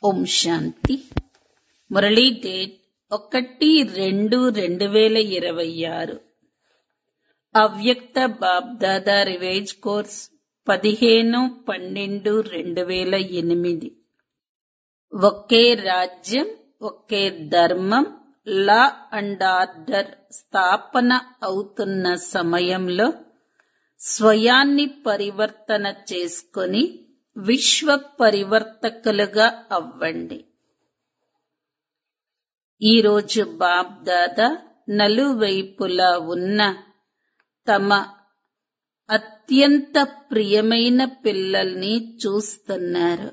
ఓం శాంతి Murali date ఒకటి రెండు రెండు వేల ఇరవై ఆరు అవ్యక్త బాబ్దాదా రివేజ్ కోర్స్ పదిహేను పన్నెండు రెండు వేల ఎనిమిది ఒకే రాజ్యం ఒకే ధర్మం లా అండ్ ఆర్డర్ స్థాపన అవుతున్న సమయంలో స్వయాన్ని పరివర్తన చేసుకొని విశ్వ పరివర్తకులుగా అవ్వండి ఈరోజు బాబ్దాదా నలువైపులా ఉన్న తమ అత్యంత ప్రియమైన పిల్లల్ని చూస్తున్నారు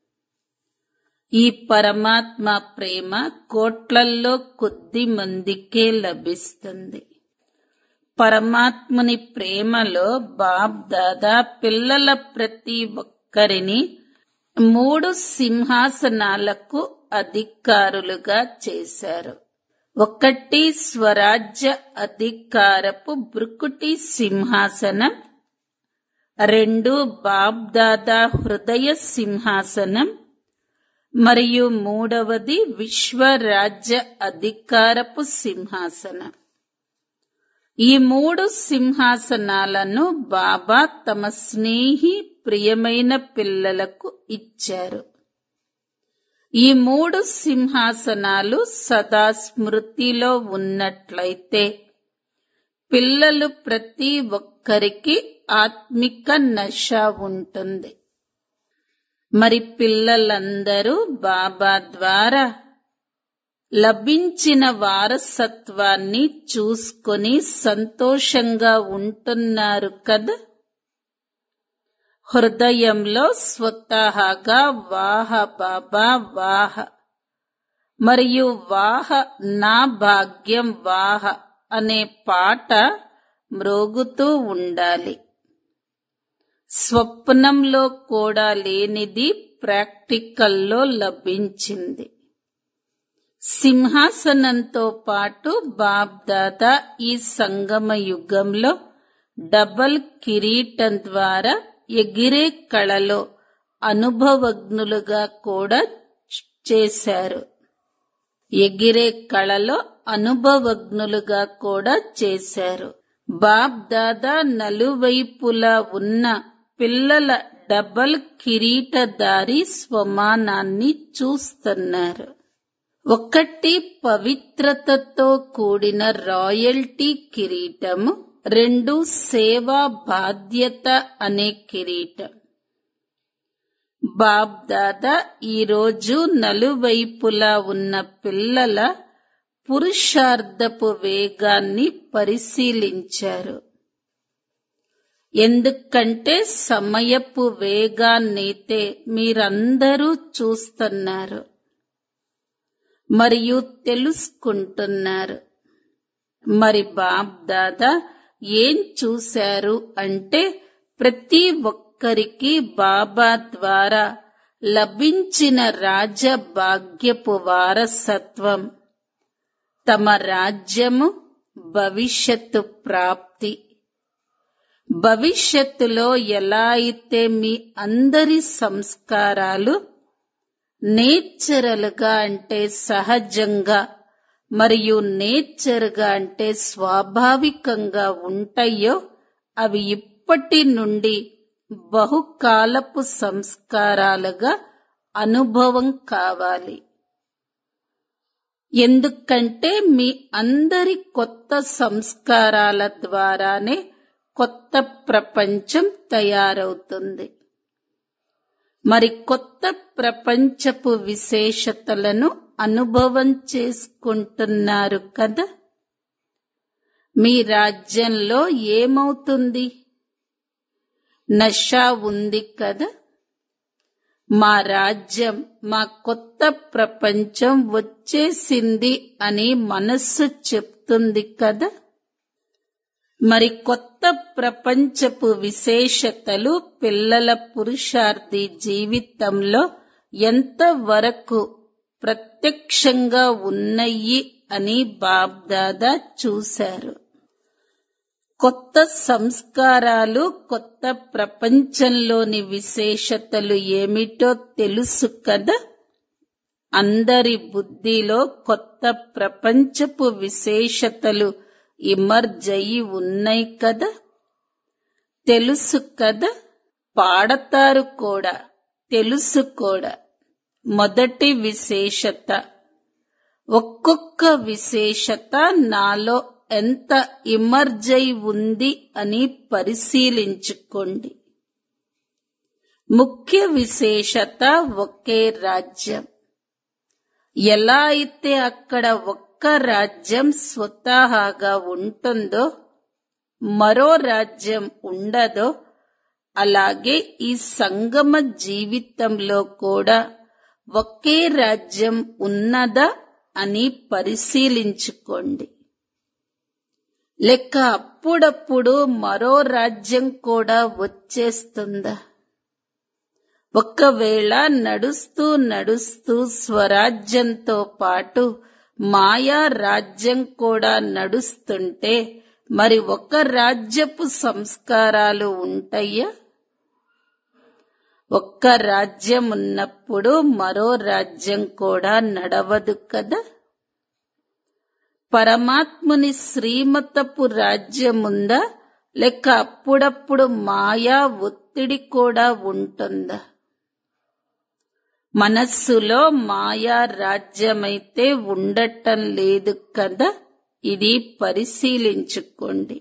ఈ పరమాత్మ ప్రేమ కోట్లల్లో కొద్ది మందికే లభిస్తుంది పరమాత్ముని ప్రేమలో బాబ్ దాదా పిల్లల ప్రతి ఒక్కరిని మూడు సింహాసనాలకు అధికారులుగా చేశారు ఒకటి స్వరాజ్య అధికారపు బ్రుకుటి సింహాసనం రెండు బాబ్దాదా హృదయ సింహాసనం మరియు మూడవది విశ్వరాజ్య అధికారపు సింహాసనం ఈ మూడు సింహాసనాలను బాబా తమ స్నేహి ప్రియమైన పిల్లలకు ఇచ్చారు ఈ మూడు సింహాసనాలు సదా స్మృతిలో ఉన్నట్లయితే పిల్లలు ప్రతి ఒక్కరికి ఆత్మిక నశ ఉంటుంది మరి పిల్లలందరూ బాబా ద్వారా లభించిన వారసత్వాన్ని చూసుకొని సంతోషంగా ఉంటున్నారు కదా హృదయంలో స్వతహాగా వాహ బాబా వాహ మరియు వాహ నా భాగ్యం వాహ అనే పాట మ్రోగుతూ ఉండాలి స్వప్నంలో కూడా లేనిది ప్రాక్టికల్లో లభించింది సింహాసనంతో పాటు బాబ్దాదా ఈ సంగమ యుగంలో డబల్ కిరీటం ద్వారా ఎగిరే కళలో అనుభవజ్ఞులుగా కూడా చేశారు ఎగిరే కళలో అనుభవజ్ఞులుగా కూడా చేశారు బాబ్ దాదా నలువైపులా ఉన్న పిల్లల డబల్ కిరీటదారి స్వమానాన్ని చూస్తున్నారు ఒకటి పవిత్రతతో కూడిన రాయల్టీ కిరీటము రెండు సేవా బాధ్యత అనే కిరీటం బాబ్ దాదా ఈరోజు నలువైపులా ఉన్న పిల్లల పురుషార్థపు వేగాన్ని పరిశీలించారు ఎందుకంటే సమయపు వేగాన్నైతే మీరందరూ చూస్తున్నారు మరియు తెలుసుకుంటున్నారు మరి బాబ్ దాదా ఏం చూశారు అంటే ప్రతి ఒక్కరికి బాబా ద్వారా లభించిన రాజభాగ్యపు వారసత్వం తమ రాజ్యము భవిష్యత్తు ప్రాప్తి భవిష్యత్తులో ఎలా అయితే మీ అందరి సంస్కారాలు నేచరల్గా అంటే సహజంగా మరియు నేచర్గా అంటే స్వాభావికంగా ఉంటాయో అవి ఇప్పటి నుండి బహుకాలపు సంస్కారాలుగా అనుభవం కావాలి ఎందుకంటే మీ అందరి కొత్త సంస్కారాల ద్వారానే కొత్త ప్రపంచం తయారవుతుంది మరి కొత్త ప్రపంచపు విశేషతలను అనుభవం చేసుకుంటున్నారు కదా మీ రాజ్యంలో ఏమవుతుంది నష ఉంది కదా మా రాజ్యం మా కొత్త ప్రపంచం వచ్చేసింది అని మనస్సు చెప్తుంది కదా మరి కొత్త ప్రపంచపు విశేషతలు పిల్లల పురుషార్థి జీవితంలో ఎంత వరకు ప్రత్యక్షంగా ఉన్నాయి అని బాబ్దాదా చూశారు కొత్త సంస్కారాలు కొత్త ప్రపంచంలోని విశేషతలు ఏమిటో తెలుసు కదా అందరి బుద్ధిలో కొత్త ప్రపంచపు విశేషతలు ఇమర్జయి ఉన్నాయి కదా తెలుసు కదా పాడతారు కూడా తెలుసు కూడా మొదటి విశేషత ఒక్కొక్క విశేషత నాలో ఎంత ఇమర్జై ఉంది అని పరిశీలించుకోండి ముఖ్య విశేషత ఒకే రాజ్యం ఎలా అయితే అక్కడ ఒక్క రాజ్యం స్వతహాగా ఉంటుందో మరో రాజ్యం ఉండదో అలాగే ఈ సంగమ జీవితంలో కూడా ఒకే రాజ్యం ఉన్నదా అని పరిశీలించుకోండి లెక్క అప్పుడప్పుడు మరో రాజ్యం కూడా వచ్చేస్తుందా ఒక్కవేళ నడుస్తూ నడుస్తూ స్వరాజ్యంతో పాటు మాయా రాజ్యం కూడా నడుస్తుంటే మరి ఒక రాజ్యపు సంస్కారాలు ఉంటాయా ఒక్క రాజ్యం ఉన్నప్పుడు మరో రాజ్యం కూడా నడవదు కదా పరమాత్ముని శ్రీమతపు రాజ్యముందా లేక అప్పుడప్పుడు మాయా ఒత్తిడి కూడా ఉంటుందా మనస్సులో మాయా రాజ్యమైతే ఉండటం లేదు కదా ఇది పరిశీలించుకోండి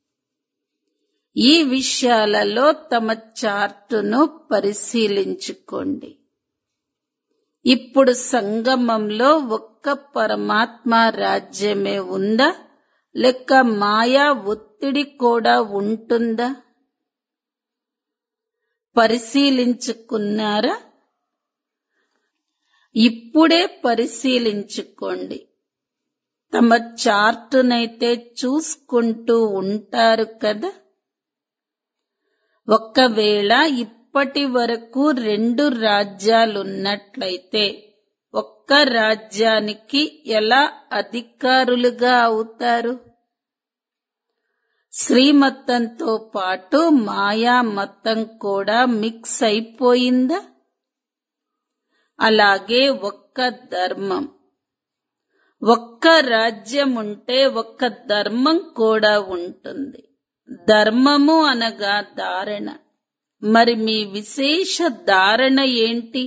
ఈ విషయాలలో తమ చార్టును పరిశీలించుకోండి ఇప్పుడు సంగమంలో ఒక్క పరమాత్మ రాజ్యమే ఉందా లేక మాయా ఒత్తిడి కూడా ఉంటుందా పరిశీలించుకున్నారా ఇప్పుడే పరిశీలించుకోండి తమ చార్టునైతే చూసుకుంటూ ఉంటారు కదా ఒక్కవేళ ఇప్పటి వరకు రెండు రాజ్యాలున్నట్లయితే ఒక్క రాజ్యానికి ఎలా అధికారులుగా అవుతారు శ్రీమతంతో పాటు మాయా మతం కూడా మిక్స్ అయిపోయిందా అలాగే ఒక్క ధర్మం ఒక్క రాజ్యం ఉంటే ఒక్క ధర్మం కూడా ఉంటుంది ధర్మము అనగా ధారణ మరి మీ విశేష ధారణ ఏంటి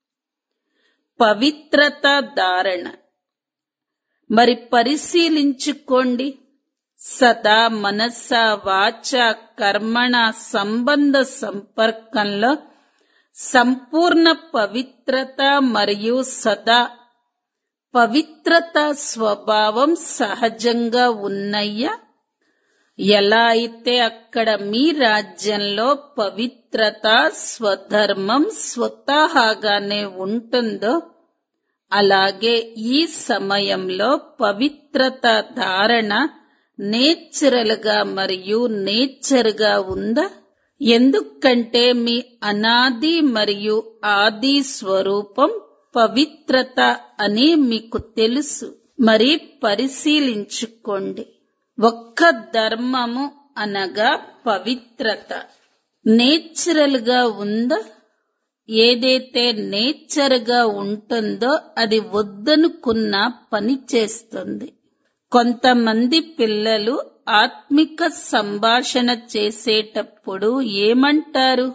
పవిత్రత ధారణ మరి పరిశీలించుకోండి సదా మనస్స వాచ కర్మణ సంబంధ సంపర్కంలో సంపూర్ణ పవిత్రత మరియు సదా పవిత్రత స్వభావం సహజంగా ఉన్నయ్యా ఎలా అయితే అక్కడ మీ రాజ్యంలో పవిత్రత స్వధర్మం స్వతహాగానే ఉంటుందో అలాగే ఈ సమయంలో పవిత్రత ధారణ నేచురల్ గా మరియు నేచర్ గా ఉందా ఎందుకంటే మీ అనాది మరియు ఆది స్వరూపం పవిత్రత అని మీకు తెలుసు మరి పరిశీలించుకోండి ఒక్క ధర్మము అనగా పవిత్రత నేచురల్ గా ఉందా ఏదైతే నేచర్ గా ఉంటుందో అది వద్దనుకున్న పని చేస్తుంది కొంతమంది పిల్లలు ఆత్మిక సంభాషణ చేసేటప్పుడు ఏమంటారు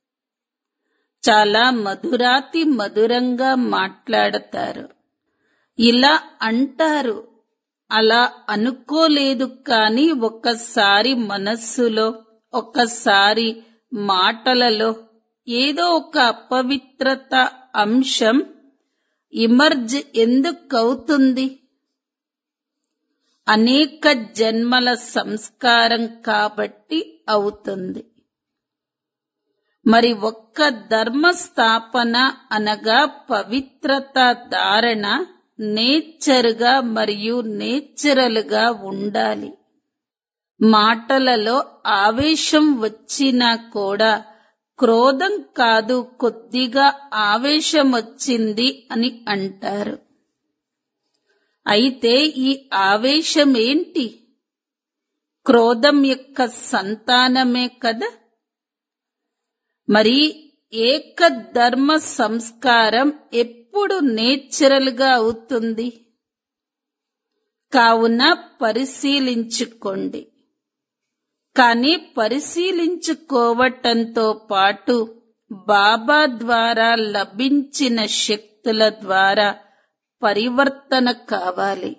చాలా మధురాతి మధురంగా మాట్లాడతారు ఇలా అంటారు అలా అనుకోలేదు కాని ఒక్కసారి మనస్సులో ఒక్కసారి మాటలలో ఏదో ఒక అపవిత్రత అంశం ఇమర్జ్ ఎందుకవుతుంది అనేక జన్మల సంస్కారం కాబట్టి అవుతుంది మరి ఒక్క ధర్మ స్థాపన అనగా పవిత్రత ధారణ నేచర్గా మరియు నేచురల్గా ఉండాలి మాటలలో ఆవేశం వచ్చినా కూడా క్రోధం కాదు కొద్దిగా ఆవేశం వచ్చింది అని అంటారు అయితే ఈ ఆవేశం ఏంటి క్రోధం యొక్క సంతానమే కదా మరి ఏకధర్మ సంస్కారం ఎప్పుడు నేచురల్ గా అవుతుంది కావున పరిశీలించుకోండి కానీ పరిశీలించుకోవటంతో పాటు బాబా ద్వారా లభించిన శక్తుల ద్వారా పరివర్తన కావాలి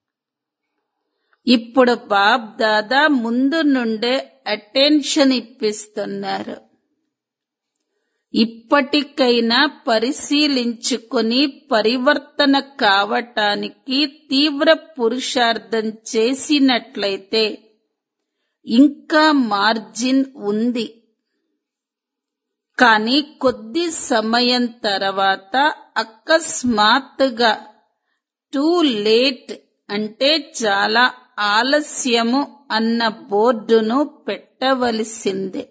ఇప్పుడు బాబ్ దాదా ముందు నుండే అటెన్షన్ ఇప్పిస్తున్నారు ఇప్పటికైనా పరిశీలించుకొని పరివర్తన కావటానికి తీవ్ర పురుషార్థం చేసినట్లయితే ఇంకా మార్జిన్ ఉంది కానీ కొద్ది సమయం తర్వాత అకస్మాత్తుగా టూ లేట్ అంటే చాలా ఆలస్యము అన్న బోర్డును పెట్టవలసిందే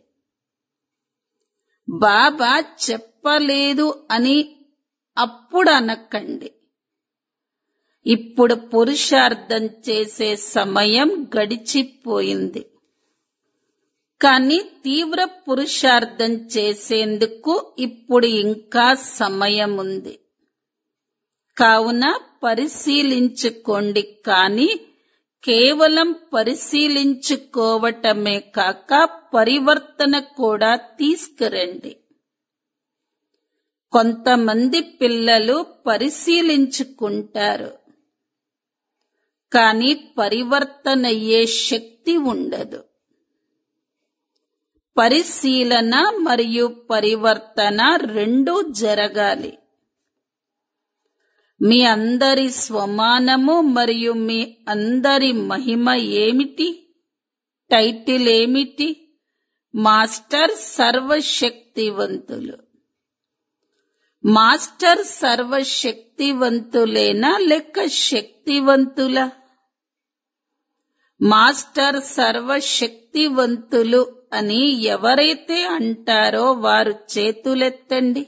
బాబా చెప్పలేదు అని అప్పుడు అనకండి ఇప్పుడు పురుషార్థం చేసే సమయం గడిచిపోయింది కానీ తీవ్ర పురుషార్థం చేసేందుకు ఇప్పుడు ఇంకా సమయం ఉంది కావున పరిశీలించుకోండి కానీ కేవలం పరిశీలించుకోవటమే కాక పరివర్తన కూడా తీసుకురండి కొంతమంది పిల్లలు పరిశీలించుకుంటారు కానీ పరివర్తన అయ్యే శక్తి ఉండదు పరిశీలన మరియు పరివర్తన రెండూ జరగాలి మీ అందరి స్వమానము మరియు మీ అందరి మహిమ ఏమిటి టైటిల్ ఏమిటి మాస్టర్ సర్వశక్తివంతులు మాస్టర్ సర్వశక్తివంతులేనా లేక శక్తివంతులా మాస్టర్ సర్వశక్తివంతులు అని ఎవరైతే అంటారో వారు చేతులెత్తండి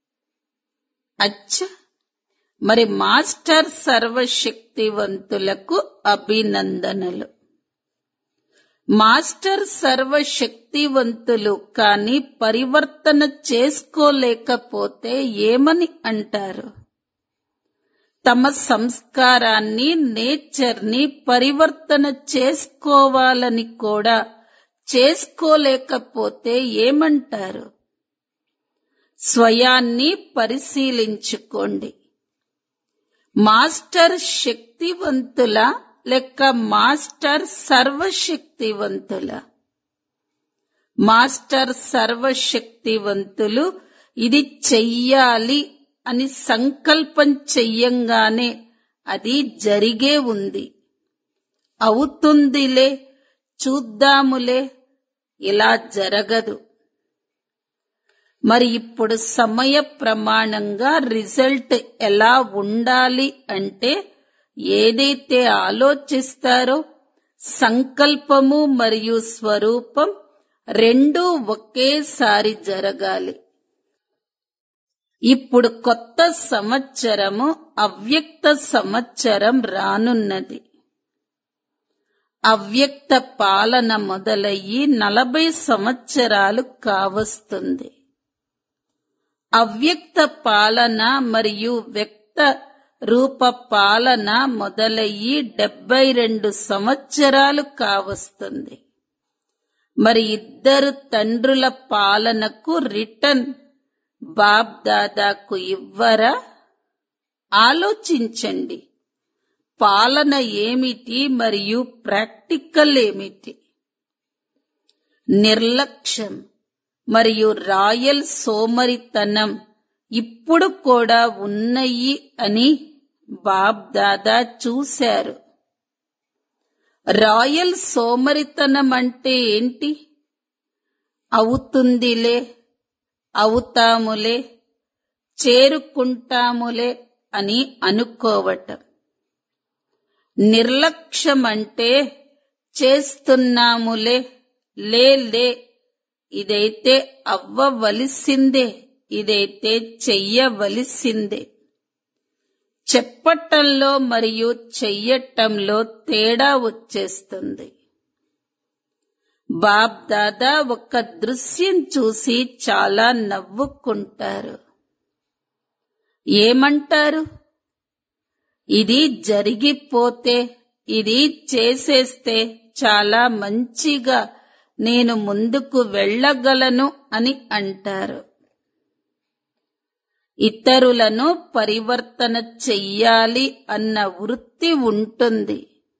అచ్చా మరి మాస్టర్ సర్వశక్తివంతులకు అభినందనలు మాస్టర్ సర్వశక్తివంతులు కానీ పరివర్తన చేసుకోలేకపోతే ఏమని అంటారు తమ సంస్కారాన్ని నేచర్ని పరివర్తన చేసుకోవాలని కూడా చేసుకోలేకపోతే ఏమంటారు స్వయాన్ని పరిశీలించుకోండి మాస్టర్ శక్తివంతుల లెక్క మాస్టర్ సర్వశక్తివంతుల మాస్టర్ సర్వశక్తివంతులు ఇది చెయ్యాలి అని సంకల్పం చెయ్యంగానే అది జరిగే ఉంది అవుతుందిలే చూద్దాములే ఇలా జరగదు మరి ఇప్పుడు సమయ ప్రమాణంగా రిజల్ట్ ఎలా ఉండాలి అంటే ఏదైతే ఆలోచిస్తారో సంకల్పము మరియు స్వరూపం రెండూ ఒకేసారి జరగాలి ఇప్పుడు కొత్త సంవత్సరము అవ్యక్త సంవత్సరం రానున్నది అవ్యక్త పాలన మొదలయ్యి నలభై సంవత్సరాలు కావస్తుంది అవ్యక్త పాలన మరియు వ్యక్త రూప పాలన మొదలయ్యి డెబ్బై రెండు సంవత్సరాలు కావస్తుంది మరి ఇద్దరు తండ్రుల పాలనకు రిటర్న్ బాబ్ దాదాకు ఇవ్వరా ఆలోచించండి పాలన ఏమిటి మరియు ప్రాక్టికల్ ఏమిటి నిర్లక్ష్యం మరియు రాయల్ సోమరితనం ఇప్పుడు కూడా ఉన్నాయి అని బాబ్ దాదా చూశారు రాయల్ సోమరితనం అంటే ఏంటి అవుతుందిలే అవుతాములే చేరుకుంటాములే అని అనుకోవటం నిర్లక్ష్యం అంటే చేస్తున్నాములే లే లే ఇదైతే అవ్వవలసిందే ఇదైతే చెయ్యవలసిందే చెప్పటంలో మరియు చెయ్యటంలో తేడా వచ్చేస్తుంది బాబ్ దాదా ఒక దృశ్యం చూసి చాలా నవ్వుకుంటారు ఏమంటారు ఇది జరిగిపోతే ఇది చేసేస్తే చాలా మంచిగా నేను ముందుకు వెళ్ళగలను అని అంటారు ఇతరులను పరివర్తన చెయ్యాలి అన్న వృత్తి ఉంటుంది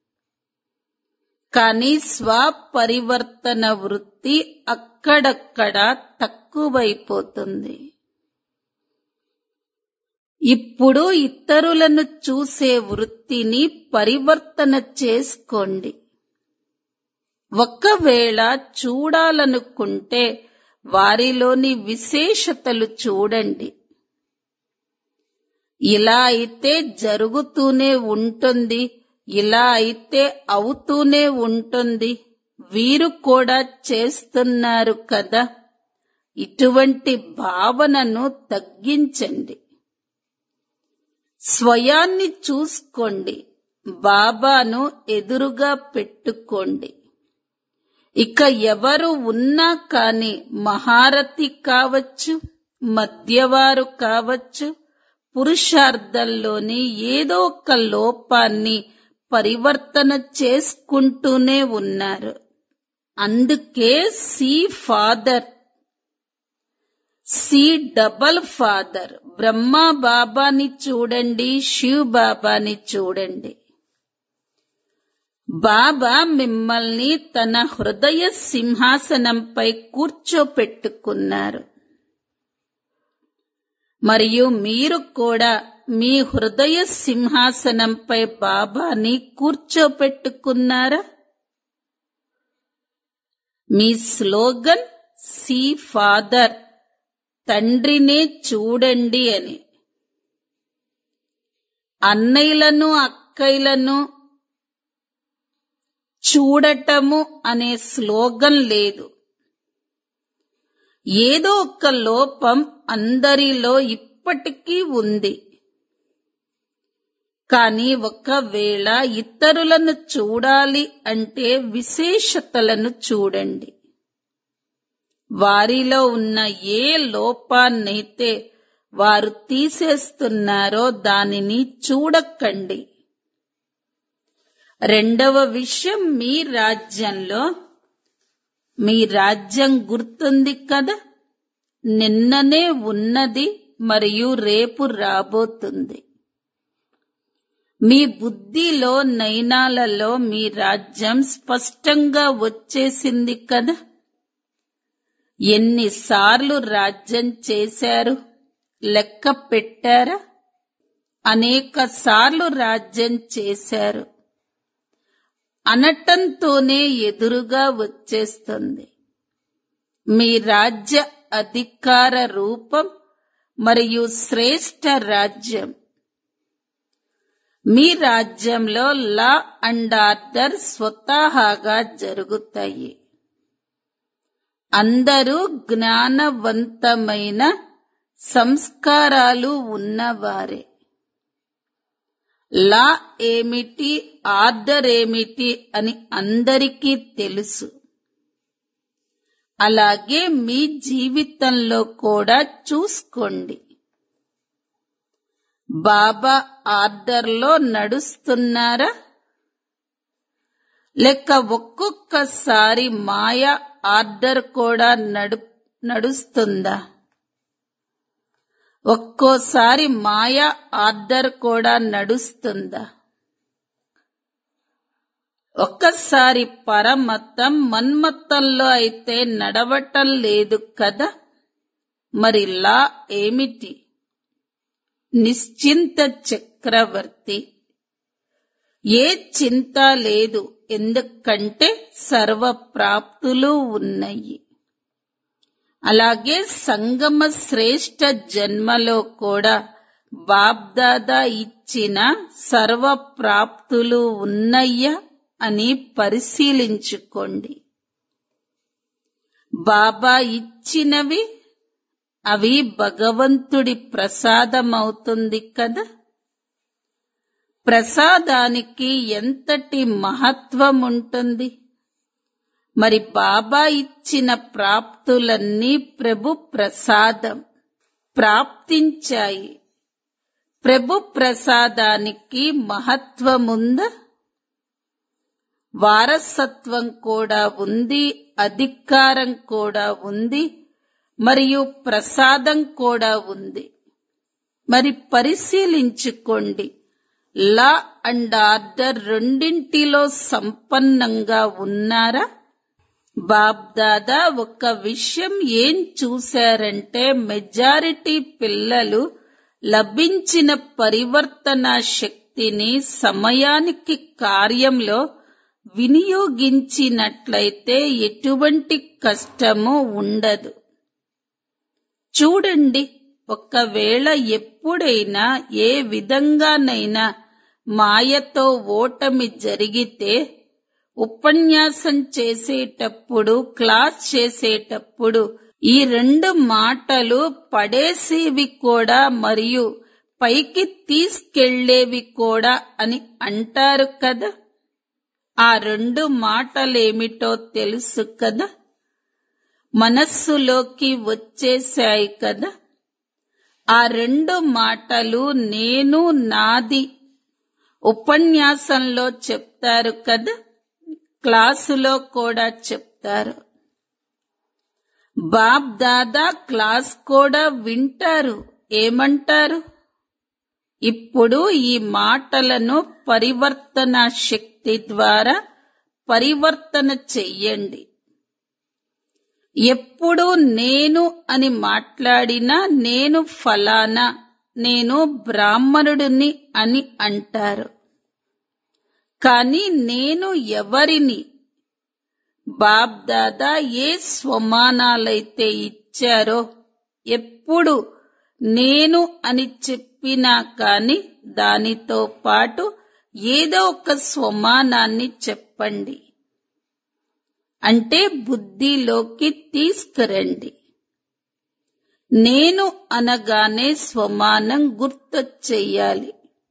కానీ స్వపరివర్తన వృత్తి అక్కడక్కడ తక్కువైపోతుంది ఇప్పుడు ఇతరులను చూసే వృత్తిని పరివర్తన చేసుకోండి ఒకవేళ చూడాలనుకుంటే వారిలోని విశేషతలు చూడండి ఇలా అయితే జరుగుతూనే ఉంటుంది ఇలా అయితే అవుతూనే ఉంటుంది వీరు కూడా చేస్తున్నారు కదా ఇటువంటి భావనను తగ్గించండి స్వయాన్ని చూసుకోండి బాబాను ఎదురుగా పెట్టుకోండి ఇక ఎవరు ఉన్నా కాని మహారథి కావచ్చు మధ్యవారు కావచ్చు పురుషార్థంలోని ఏదో ఒక లోపాన్ని పరివర్తన చేసుకుంటూనే ఉన్నారు అందుకే see father see double father Brahma బాబాని చూడండి శివ్ బాబాని చూడండి బాబా మిమ్మల్ని తన హృదయ సింహాసనంపై కూర్చోపెట్టుకున్నారు మరియు మీరు కూడా మీ హృదయ సింహాసనంపై బాబాని కూర్చోపెట్టుకున్నారా మీ స్లోగన్ సి ఫాదర్ తండ్రినే చూడండి అని అన్నయ్యలను అక్కయ్యలను చూడటము అనే స్లోగన్ లేదు ఏదో ఒక లోపం అందరిలో ఇప్పటికీ ఉంది కానీ ఒకవేళ ఇతరులను చూడాలి అంటే విశేషతలను చూడండి వారిలో ఉన్న ఏ లోపాన్నైతే వారు తీసేస్తున్నారో దానిని చూడకండి రెండవ విషయం మీ రాజ్యంలో మీ రాజ్యం గుర్తుంది కదా నిన్ననే ఉన్నది మరియు రేపు రాబోతుంది మీ బుద్ధిలో నయనాలలో మీ రాజ్యం స్పష్టంగా వచ్చేసింది కదా ఎన్నిసార్లు రాజ్యం చేశారు లెక్క పెట్టారా అనేక సార్లు రాజ్యం చేశారు అనటంతోనే ఎదురుగా వచ్చేస్తుంది మీ రాజ్య అధికార రూపం మరియు శ్రేష్ట రాజ్యం మీ రాజ్యంలో లా అండ్ ఆర్డర్ స్వతహాగా జరుగుతాయి అందరూ జ్ఞానవంతమైన సంస్కారాలు ఉన్నవారే లా ఏమిటి ఆర్డర్ ఏమిటి అని అందరికీ తెలుసు అలాగే మీ జీవితంలో కూడా చూసుకోండి బాబా ఆర్డర్లో నడుస్తున్నారా లేక ఒక్కొక్కసారి మాయ ఆర్డర్ కూడా నడు నడుస్తుందా ఒక్కోసారి మాయ ఆర్డర్ కూడా నడుస్తుందా ఒక్కసారి పరమతం మన్మత్తంలో అయితే నడవటం లేదు కదా మరి లా ఏమిటి నిశ్చింత చక్రవర్తి ఏ చింత లేదు ఎందుకంటే సర్వ ప్రాప్తులు ఉన్నాయి అలాగే సంగమ శ్రేష్ట జన్మలో కూడా బాబ్దాదా ఇచ్చిన సర్వ ప్రాప్తులు ఉన్నయ్యా అని పరిశీలించుకోండి బాబా ఇచ్చినవి అవి భగవంతుడి ప్రసాదమవుతుంది కదా ప్రసాదానికి ఎంతటి మహత్వం ఉంటుంది మరి బాబా ఇచ్చిన ప్రాప్తులన్నీ ప్రభు ప్రసాదం ప్రాప్తించాయి ప్రభు ప్రసాదానికి మహత్వముందా వారసత్వం కూడా ఉంది అధికారం కూడా ఉంది మరియు ప్రసాదం కూడా ఉంది మరి పరిశీలించుకోండి లా అండ్ ఆర్డర్ రెండింటిలో సంపన్నంగా ఉన్నారా బాబ్దాదా ఒక విషయం ఏం చూశారంటే మెజారిటీ పిల్లలు లభించిన పరివర్తన శక్తిని సమయానికి కార్యంలో వినియోగించినట్లయితే ఎటువంటి కష్టము ఉండదు చూడండి ఒకవేళ ఎప్పుడైనా ఏ విధంగానైనా మాయతో ఓటమి జరిగితే ఉపన్యాసం చేసేటప్పుడు క్లాస్ చేసేటప్పుడు ఈ రెండు మాటలు పడేసేవి కూడా మరియు పైకి తీసుకెళ్లేవి కూడా అని అంటారు కదా ఆ రెండు మాటలేమిటో తెలుసు కదా మనస్సులోకి వచ్చేశాయి కదా ఆ రెండు మాటలు నేను నాది ఉపన్యాసంలో చెప్తారు కదా క్లాసులో కూడా చెప్తారు బాబ్ దాదా క్లాస్ కూడా వింటారు ఏమంటారు ఇప్పుడు ఈ మాటలను పరివర్తన శక్తి ద్వారా పరివర్తన చెయ్యండి ఎప్పుడు నేను అని మాట్లాడినా నేను ఫలానా నేను బ్రాహ్మణుడిని అని అంటారు కాని నేను ఎవరిని బాబ్దాదా ఏ స్వమానాలైతే ఇచ్చారో ఎప్పుడు నేను అని చెప్పినా కాని దానితో పాటు ఏదో ఒక స్వమానాన్ని చెప్పండి అంటే బుద్ధిలోకి తీసుకురండి నేను అనగానే స్వమానం గుర్తొచ్చేయాలి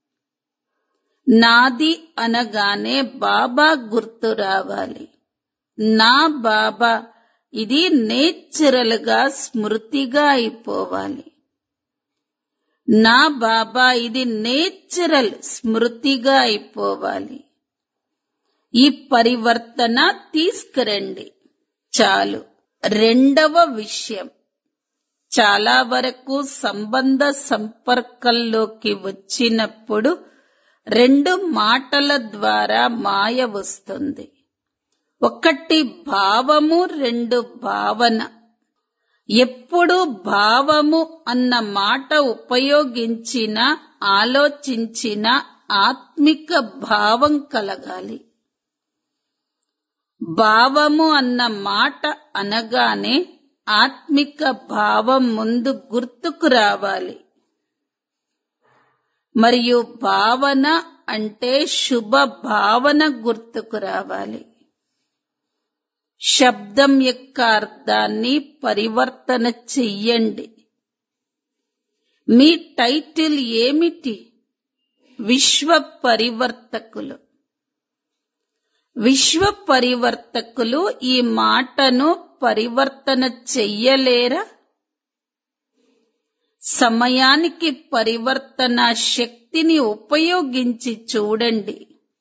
నాది అనగానే బాబా గుర్తు రావాలి నా బాబా ఇది నేచురల్ గా స్మృతిగా అయిపోవాలి నా బాబా ఇది నేచురల్ స్మృతిగా అయిపోవాలి ఈ పరివర్తన తీసుకురండి చాలు రెండవ విషయం చాలా వరకు సంబంధ సంపర్కంలోకి వచ్చినప్పుడు రెండు మాటల ద్వారా మాయ వస్తుంది ఒకటి భావము రెండు భావన ఎప్పుడు భావము అన్న మాట ఉపయోగించిన ఆలోచించిన ఆత్మిక భావం కలగాలి భావము అన్న మాట అనగానే ఆత్మిక భావం ముందు గుర్తుకు రావాలి మరియు భావన అంటే శుభ భావన గుర్తుకు రావాలి శబ్దం యొక్క అర్థాన్ని పరివర్తన చెయ్యండి మీ టైటిల్ ఏమిటి విశ్వ పరివర్తకులు విశ్వ పరివర్తకులు ఈ మాటను పరివర్తన చెయ్యలేరా సమయానికి పరివర్తన శక్తిని ఉపయోగించి చూడండి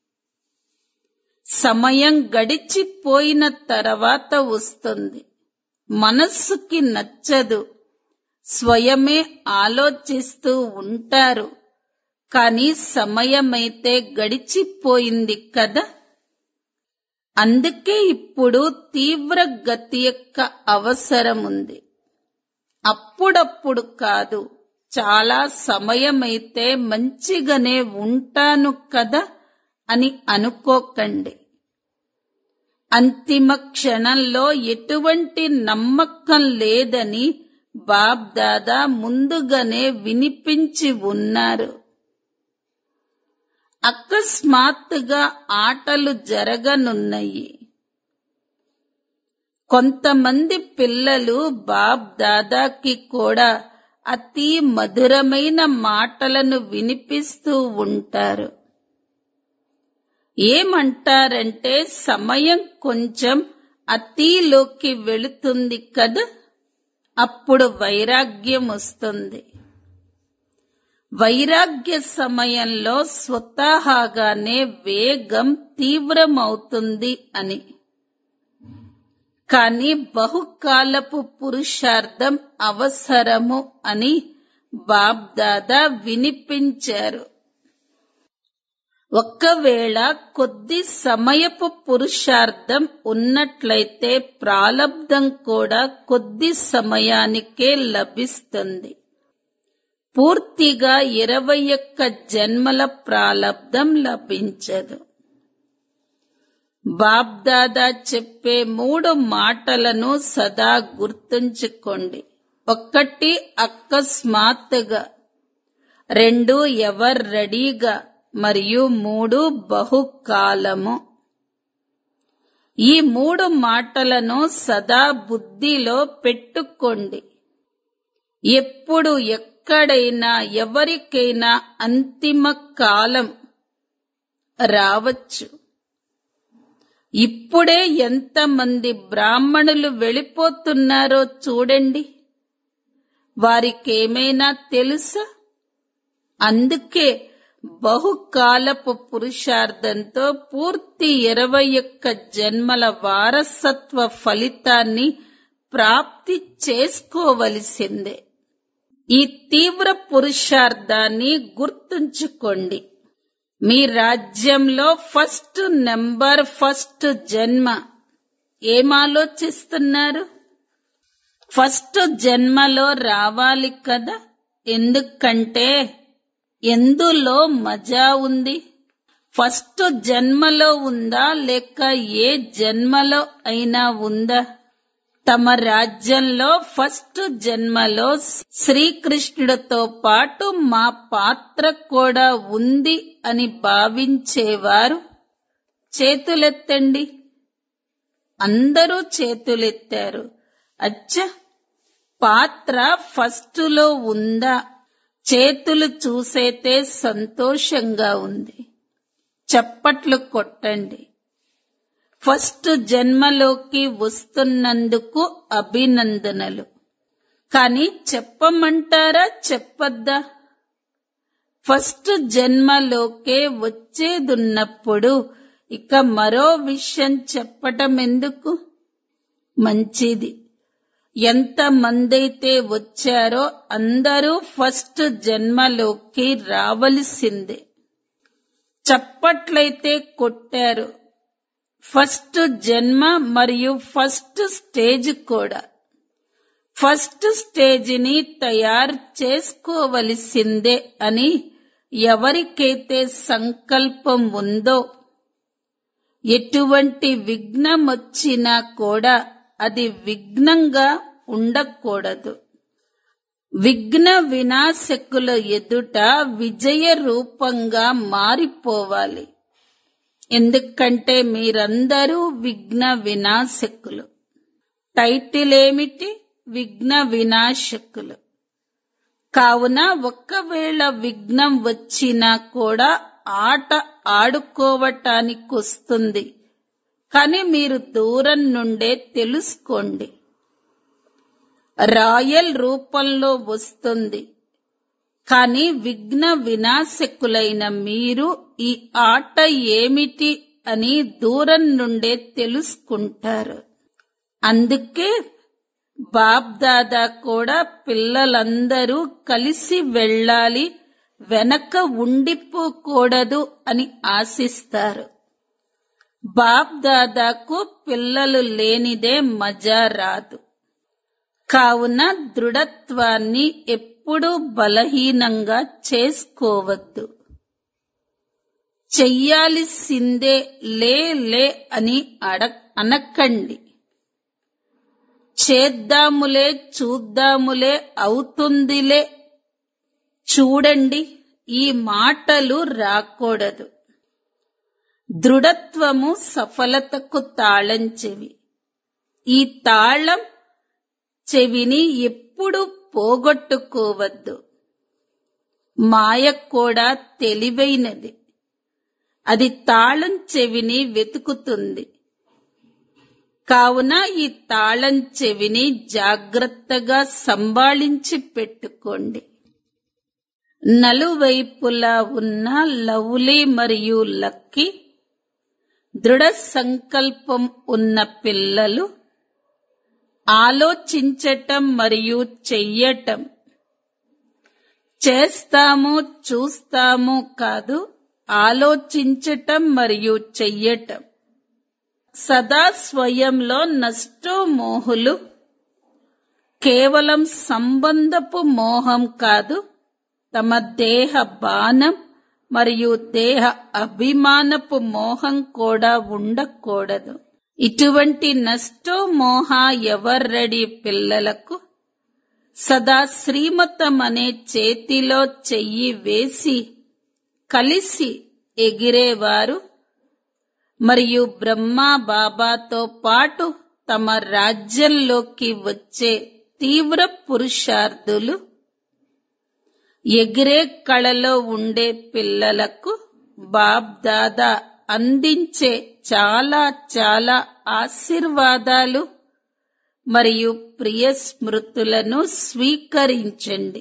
సమయం గడిచిపోయిన తర్వాత వస్తుంది మనస్సుకి నచ్చదు స్వయమే ఆలోచిస్తూ ఉంటారు కానీ సమయమైతే గడిచిపోయింది కదా అందుకే ఇప్పుడు తీవ్ర గతి యొక్క అవసరం ఉంది అప్పుడప్పుడు కాదు చాలా సమయమైతే మంచిగానే ఉంటాను కదా అని అనుకోకండి అంతిమ క్షణంలో ఎటువంటి నమ్మకం లేదని బాబ్ దాదా ముందుగానే వినిపించి ఉన్నారు అకస్మాత్తుగా ఆటలు జరగనున్నాయి కొంతమంది పిల్లలు బాబ్ దాదాకి కూడా అతి మధురమైన మాటలను వినిపిస్తూ ఉంటారు ఏమంటారంటే సమయం కొంచెం అతిలోకి వెళుతుంది కదా అప్పుడు వైరాగ్యం వస్తుంది వైరాగ్య సమయంలో స్వతహాగానే వేగం తీవ్రమవుతుంది అని కాని బహుకాలపు పురుషార్థం అవసరము అని బాబ్దాదా వినిపించారు ఒక్కవేళ కొద్ది సమయపు పురుషార్థం ఉన్నట్లయితే ప్రాలబ్ధం కూడా కొద్ది సమయానికే లభిస్తుంది పూర్తిగా ఇరవై ఒక్క జన్మల ప్రాలబ్ధం లభించదు బాబ్దాదా చెప్పే మూడు మాటలను సదా గుర్తుంచుకోండి ఒక్కటి అకస్మాత్తుగా రెండు ఎవర్ రెడీగా మరియు మూడు బహుకాలము ఈ మూడు మాటలను సదా బుద్ధిలో పెట్టుకోండి ఎప్పుడు ఎక్కడైనా ఎవరికైనా అంతిమ కాలం రావచ్చు ఇప్పుడే ఎంతమంది బ్రాహ్మణులు వెళ్ళిపోతున్నారో చూడండి వారికేమైనా తెలుసా అందుకే బహుకాలపు పురుషార్థంతో పూర్తి ఇరవై ఒక్క జన్మల వారసత్వ ఫలితాన్ని ప్రాప్తి చేసుకోవలసిందే ఈ తీవ్ర పురుషార్థాన్ని గుర్తుంచుకోండి మీ రాజ్యంలో ఫస్ట్ నెంబర్ ఫస్ట్ జన్మ ఏం ఆలోచిస్తున్నారు ఫస్ట్ జన్మలో రావాలి కదా ఎందుకంటే ఎందులో మజా ఉంది ఫస్ట్ జన్మలో ఉందా లేక ఏ జన్మలో అయినా ఉందా తమ రాజ్యంలో ఫస్ట్ జన్మలో శ్రీకృష్ణుడితో పాటు మా పాత్ర కూడా ఉంది అని భావించేవారు చేతులెత్తండి అందరూ చేతులెత్తారు అచ్చ పాత్ర ఫస్టులో ఉందా చేతులు చూసైతే సంతోషంగా ఉంది చప్పట్లు కొట్టండి ఫస్ట్ జన్మలోకి వస్తున్నందుకు అభినందనలు కానీ చెప్పమంటారా చెప్పద్దా ఫస్ట్ జన్మలోకే వచ్చేదున్నప్పుడు ఇక మరో విషయం చెప్పటం ఎందుకు మంచిది ఎంత మందైతే వచ్చారో అందరూ ఫస్ట్ జన్మలోకి రావలసిందే చప్పట్లయితే కొట్టారు ఫస్ట్ జన్మ మరియు ఫస్ట్ స్టేజ్ కూడా ఫస్ట్ స్టేజిని తయారు చేసుకోవలసిందే అని ఎవరికైతే సంకల్పం ఉందో ఎటువంటి విఘ్నం వచ్చినా కూడా అది విఘ్నంగా ఉండకూడదు విఘ్న వినాశకుల ఎదుట విజయ రూపంగా మారిపోవాలి ఎందుకంటే మీరందరూ విఘ్న వినాశకులు టైటిల్ ఏమిటి విఘ్న వినాశకులు కావున ఒక్కవేళ విఘ్నం వచ్చినా కూడా ఆట ఆడుకోవటానికి వస్తుంది కానీ మీరు దూరం నుండే తెలుసుకోండి రాయల్ రూపంలో వస్తుంది కానీ విఘ్న వినాశకులైన మీరు ఈ ఆట ఏమిటి అని దూరం నుండే తెలుసుకుంటారు అందుకే బాబ్దాదా కూడా పిల్లలందరూ కలిసి వెళ్ళాలి వెనక ఉండిపోకూడదు అని ఆశిస్తారు బాబ్దాదాకు పిల్లలు లేనిదే మజా రాదు కావున దృఢత్వాన్ని ఎప్పుడూ బలహీనంగా చేసుకోవద్దు చెయ్యాల్సిందే లే లే అని అడ అనకండి చేద్దాములే చూద్దాములే అవుతుందిలే చూడండి ఈ మాటలు రాకూడదు దృఢత్వము సఫలతకు తాళం చెవి ఈ తాళం చెవిని ఎప్పుడు పోగొట్టుకోవద్దు మాయ కూడా తెలివైనది అది తాళం చెవిని వెతుకుతుంది కావున ఈ తాళం చెవిని జాగ్రత్తగా సంభాళించి పెట్టుకోండి నలువైపులా ఉన్న లవ్లీ మరియు లక్కీ దృఢ సంకల్పం ఉన్న పిల్లలు ఆలోచించటం మరియు చెయ్యటం చేస్తాము చూస్తాము కాదు ఆలోచించటం మరియు చెయ్యటం సదా స్వయంలో నష్టో మోహులు కేవలం సంబంధపు మోహం కాదు తమ దేహ బాణం మరియు దేహ అభిమానపు మోహం కూడా ఉండకూడదు ఇటువంటి నష్టో మోహ ఎవర్రడి పిల్లలకు సదా శ్రీమతం అనే చేతిలో చెయ్యి వేసి కలిసి ఎగిరేవారు మరియు బ్రహ్మా బాబాతో పాటు తమ రాజ్యంలోకి వచ్చే తీవ్ర పురుషార్థులు ఎగిరే కళలో ఉండే పిల్లలకు బాబ్ దాదా అందించే చాలా చాలా ఆశీర్వాదాలు మరియు ప్రియ స్మృతులను స్వీకరించండి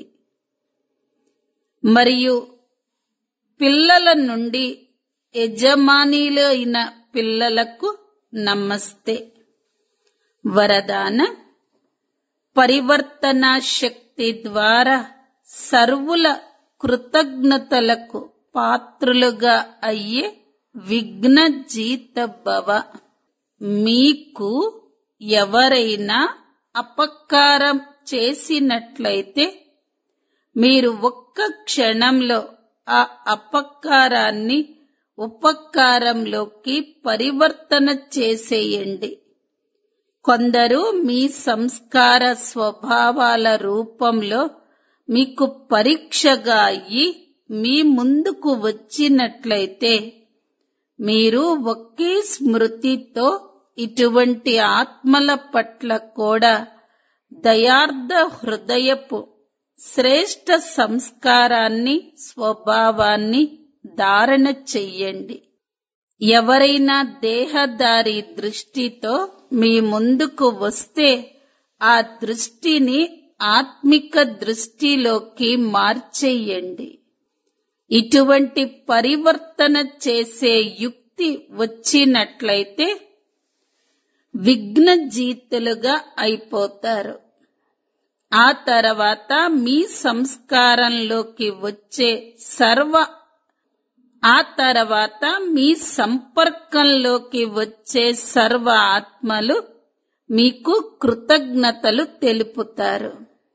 మరియు పిల్లల నుండి యజమానిలు అయిన పిల్లలకు నమస్తే వరదాన పరివర్తన శక్తి ద్వారా సర్వుల కృతజ్ఞతలకు పాత్రులుగా అయ్యే విఘ్న జీత భవ మీకు ఎవరైనా అపకారం చేసినట్లయితే మీరు ఒక్క క్షణంలో ఆ అపకారాన్ని ఉపకారంలోకి పరివర్తన చేసేయండి కొందరు మీ సంస్కార స్వభావాల రూపంలో మీకు పరీక్షగా అయ్యి మీ ముందుకు వచ్చినట్లయితే మీరు ఒకే స్మృతితో ఇటువంటి ఆత్మల పట్ల కూడా దయార్థ హృదయపు శ్రేష్ట సంస్కారాన్ని స్వభావాన్ని ధారణ చెయ్యండి ఎవరైనా దేహదారి దృష్టితో మీ ముందుకు వస్తే ఆ దృష్టిని ఆత్మిక దృష్టిలోకి మార్చేయండి ఇటువంటి పరివర్తన చేసే యుక్తి వచ్చినట్లయితే విఘ్న జీతులుగా అయిపోతారు ఆ తర్వాత మీ సంస్కారంలోకి వచ్చే సర్వ ఆ తర్వాత మీ సంపర్కంలోకి వచ్చే సర్వ ఆత్మలు మీకు కృతజ్ఞతలు తెలుపుతారు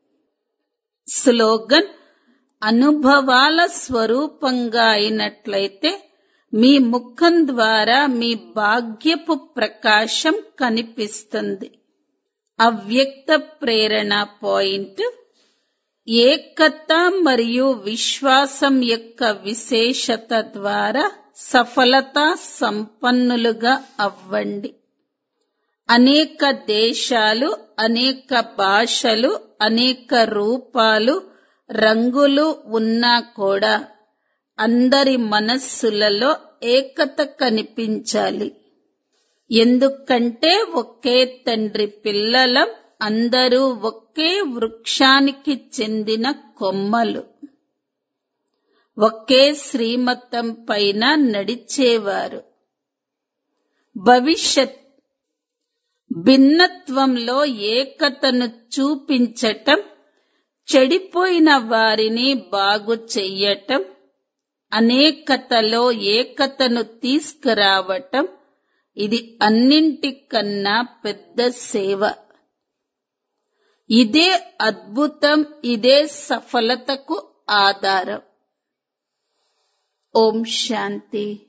స్లోగన్ అనుభవాల స్వరూపంగా అయినట్లయితే మీ ముఖం ద్వారా మీ భాగ్యపు ప్రకాశం కనిపిస్తుంది అవ్యక్త ప్రేరణ పాయింట్ ఏకత మరియు విశ్వాసం యొక్క విశేషత ద్వారా సఫలత సంపన్నులుగా అవ్వండి అనేక దేశాలు అనేక భాషలు అనేక రూపాలు రంగులు ఉన్నా కూడా అందరి మనస్సులలో ఏకత కనిపించాలి ఎందుకంటే ఒకే తండ్రి పిల్లలం అందరూ ఒకే వృక్షానికి చెందిన కొమ్మలు ఒకే శ్రీమతం పైన నడిచేవారు భవిష్యత్ భిన్నత్వంలో ఏకతను చూపించటం చెడిపోయిన వారిని బాగు చెయ్యటం అనేకతలో ఏకతను తీసుకురావటం ఇది అన్నింటికన్నా పెద్ద సేవ ఇదే అద్భుతం ఇదే సఫలతకు ఆధారం ఓం శాంతి